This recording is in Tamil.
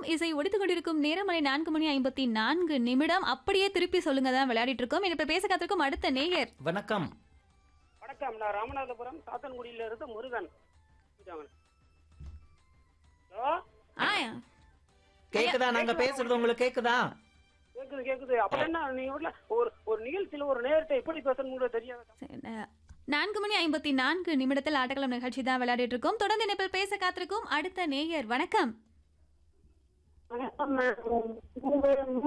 இசை ஒடித்துக் கொண்டிருக்கும் நேரம் மணி நான்கு மணி ஐம்பத்தி நான்கு நிமிடம் அப்படியே திருப்பி சொல்லுங்க தான் விளையாடிட்டு இருக்கோம் இப்ப பேச காத்திருக்கும் அடுத்த நேயர் வணக்கம் வணக்கம் நான் ராமநாதபுரம் சாத்தன்குடியில இருந்து முருகன் ஹலோ ஆ கேக்குதா நாங்க பேசுறது உங்களுக்கு கேக்குதா கேக்குது கேக்குது அப்புறம் என்ன நீங்க வீட்ல ஒரு ஒரு நிகழ்ச்சியில ஒரு நேரத்தை எப்படி பேசணும்னு தெரியாது சரி, அஹ், நான்கு மணி ஐம்பத்தி நான்கு நிமிடத்தில் ஆட்டக்களம் நிகழ்ச்சி தான் விளையாடிட்டு இருக்கோம் தொடர்ந்து இணைப்பில் பேச காத்திருக்கும் அடுத்த நேயர் வணக்கம் வணக்கம்